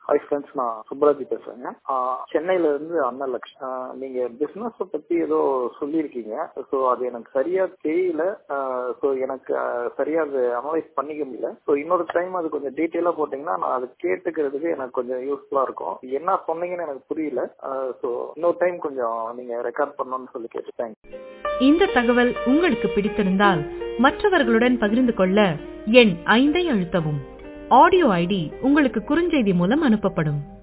hi friends நான் சுப்ராஜி பேசுறேங்க ஆஹ் சென்னையில இருந்து அன்னலக்ஷ் ஆஹ் நீங்க பிசினஸ் பத்தி ஏதோ சொல்லியிருக்கீங்க ஸோ அது எனக்கு சரியா தெரியல ஸோ எனக்கு ஆஹ் சரியா அது அனலைஸ் பண்ணிக்க முடியல ஸோ இன்னொரு டைம் அது கொஞ்சம் டீட்டெயிலா போட்டீங்கன்னா நான் அது கேட்டுக்கிறதுக்கு எனக்கு கொஞ்சம் யூஸ்ஃபுல்லா இருக்கும் என்ன சொன்னீங்கன்னு எனக்கு புரியல ஸோ இன்னொரு டைம் கொஞ்சம் நீங்க ரெக்கார்ட் பண்ணணும்னு சொல்லி கேட்டு தேங்க்ஸ் இந்த தகவல் உங்களுக்கு பிடித்திருந்தால் மற்றவர்களுடன் பகிர்ந்து கொள்ள எண் ஐந்தை அழுத்தவும் ஆடியோ ஐடி உங்களுக்கு குறுஞ்செய்தி மூலம் அனுப்பப்படும்